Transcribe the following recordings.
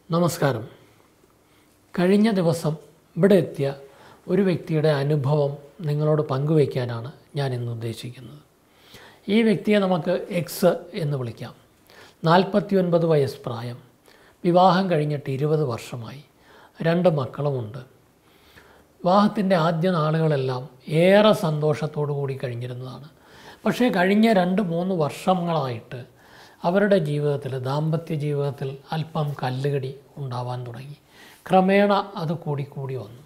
നമസ്കാരം കഴിഞ്ഞ ദിവസം ഇവിടെ എത്തിയ ഒരു വ്യക്തിയുടെ അനുഭവം നിങ്ങളോട് പങ്കുവയ്ക്കാനാണ് ഞാൻ ഇന്ന് ഉദ്ദേശിക്കുന്നത് ഈ വ്യക്തിയെ നമുക്ക് എക്സ് എന്ന് വിളിക്കാം നാൽപ്പത്തി ഒൻപത് വയസ്സ് പ്രായം വിവാഹം കഴിഞ്ഞിട്ട് ഇരുപത് വർഷമായി രണ്ട് മക്കളുമുണ്ട് വിവാഹത്തിൻ്റെ ആദ്യ നാളുകളെല്ലാം ഏറെ സന്തോഷത്തോടു കൂടി കഴിഞ്ഞിരുന്നതാണ് പക്ഷേ കഴിഞ്ഞ രണ്ട് മൂന്ന് വർഷങ്ങളായിട്ട് അവരുടെ ജീവിതത്തിൽ ദാമ്പത്യ ജീവിതത്തിൽ അല്പം കല്ലുകടി ഉണ്ടാവാൻ തുടങ്ങി ക്രമേണ അത് കൂടിക്കൂടി വന്നു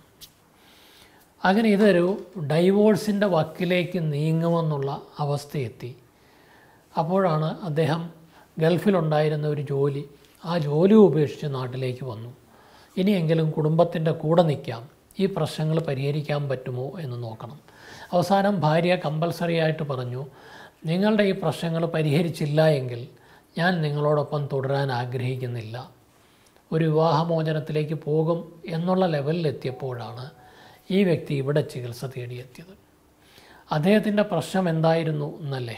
അങ്ങനെ ഇതൊരു ഡൈവോഴ്സിൻ്റെ വക്കിലേക്ക് നീങ്ങുമെന്നുള്ള അവസ്ഥയെത്തി അപ്പോഴാണ് അദ്ദേഹം ഗൾഫിലുണ്ടായിരുന്ന ഒരു ജോലി ആ ജോലി ഉപേക്ഷിച്ച് നാട്ടിലേക്ക് വന്നു ഇനിയെങ്കിലും കുടുംബത്തിൻ്റെ കൂടെ നിൽക്കാം ഈ പ്രശ്നങ്ങൾ പരിഹരിക്കാൻ പറ്റുമോ എന്ന് നോക്കണം അവസാനം ഭാര്യ കമ്പൽസറി ആയിട്ട് പറഞ്ഞു നിങ്ങളുടെ ഈ പ്രശ്നങ്ങൾ പരിഹരിച്ചില്ല എങ്കിൽ ഞാൻ നിങ്ങളോടൊപ്പം തുടരാൻ ആഗ്രഹിക്കുന്നില്ല ഒരു വിവാഹമോചനത്തിലേക്ക് പോകും എന്നുള്ള ലെവലിലെത്തിയപ്പോഴാണ് ഈ വ്യക്തി ഇവിടെ ചികിത്സ തേടിയെത്തിയത് അദ്ദേഹത്തിൻ്റെ പ്രശ്നം എന്തായിരുന്നു എന്നല്ലേ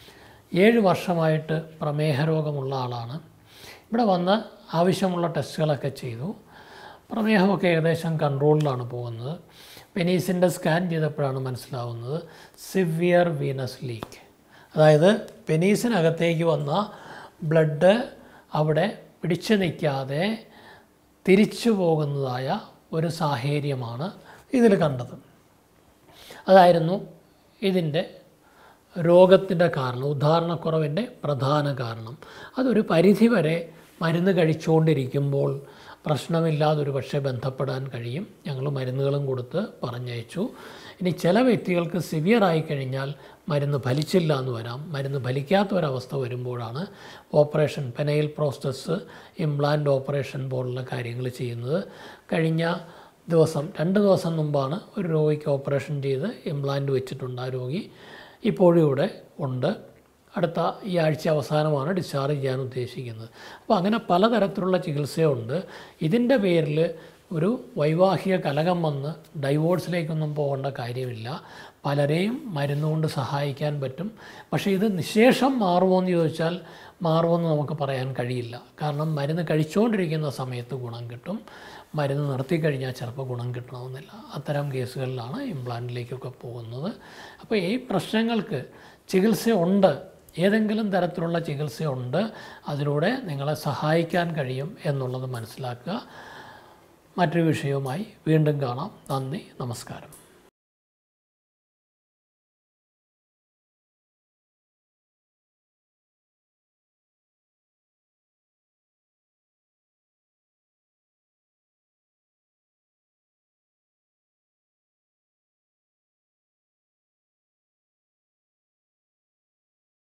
ഏഴ് വർഷമായിട്ട് പ്രമേഹ രോഗമുള്ള ആളാണ് ഇവിടെ വന്ന് ആവശ്യമുള്ള ടെസ്റ്റുകളൊക്കെ ചെയ്തു പ്രമേഹമൊക്കെ ഏകദേശം കൺട്രോളിലാണ് പോകുന്നത് പെനീസിൻ്റെ സ്കാൻ ചെയ്തപ്പോഴാണ് മനസ്സിലാവുന്നത് സിവിയർ വീനസ് ലീക്ക് അതായത് പെനീസിനകത്തേക്ക് വന്ന ബ്ലഡ് അവിടെ പിടിച്ചു നിൽക്കാതെ തിരിച്ചു പോകുന്നതായ ഒരു സാഹചര്യമാണ് ഇതിൽ കണ്ടത് അതായിരുന്നു ഇതിൻ്റെ രോഗത്തിൻ്റെ കാരണം ഉദാഹരണക്കുറവിൻ്റെ പ്രധാന കാരണം അതൊരു പരിധിവരെ മരുന്ന് കഴിച്ചുകൊണ്ടിരിക്കുമ്പോൾ പ്രശ്നമില്ലാതെ ഒരു പക്ഷേ ബന്ധപ്പെടാൻ കഴിയും ഞങ്ങൾ മരുന്നുകളും കൊടുത്ത് പറഞ്ഞയച്ചു ഇനി ചില വ്യക്തികൾക്ക് സിവിയർ ആയി കഴിഞ്ഞാൽ മരുന്ന് ഫലിച്ചില്ല എന്ന് വരാം മരുന്ന് ഫലിക്കാത്ത ഒരവസ്ഥ വരുമ്പോഴാണ് ഓപ്പറേഷൻ പെനയിൽ പ്രോസ്റ്റസ് ഇംപ്ലാന്റ് ഓപ്പറേഷൻ പോലുള്ള കാര്യങ്ങൾ ചെയ്യുന്നത് കഴിഞ്ഞ ദിവസം രണ്ട് ദിവസം മുമ്പാണ് ഒരു രോഗിക്ക് ഓപ്പറേഷൻ ചെയ്ത് ഇംപ്ലാന്റ് വെച്ചിട്ടുണ്ട് ആ രോഗി ഇപ്പോഴും ഇവിടെ ഉണ്ട് അടുത്ത ഈ ആഴ്ച അവസാനമാണ് ഡിസ്ചാർജ് ചെയ്യാൻ ഉദ്ദേശിക്കുന്നത് അപ്പോൾ അങ്ങനെ പലതരത്തിലുള്ള ചികിത്സയുണ്ട് ഇതിൻ്റെ പേരിൽ ഒരു വൈവാഹിക കലകം വന്ന് ഡൈവോഴ്സിലേക്കൊന്നും പോകേണ്ട കാര്യമില്ല പലരെയും മരുന്നുകൊണ്ട് സഹായിക്കാൻ പറ്റും പക്ഷേ ഇത് നിശേഷം മാറുമോ എന്ന് ചോദിച്ചാൽ മാറുമെന്ന് നമുക്ക് പറയാൻ കഴിയില്ല കാരണം മരുന്ന് കഴിച്ചുകൊണ്ടിരിക്കുന്ന സമയത്ത് ഗുണം കിട്ടും മരുന്ന് നിർത്തിക്കഴിഞ്ഞാൽ ചിലപ്പോൾ ഗുണം കിട്ടണമെന്നില്ല അത്തരം കേസുകളിലാണ് ഇംപ്ലാന്റിലേക്കൊക്കെ പോകുന്നത് അപ്പോൾ ഈ പ്രശ്നങ്ങൾക്ക് ചികിത്സയുണ്ട് ഏതെങ്കിലും തരത്തിലുള്ള ചികിത്സയുണ്ട് അതിലൂടെ നിങ്ങളെ സഹായിക്കാൻ കഴിയും എന്നുള്ളത് മനസ്സിലാക്കുക മറ്റൊരു വിഷയവുമായി വീണ്ടും കാണാം നന്ദി നമസ്കാരം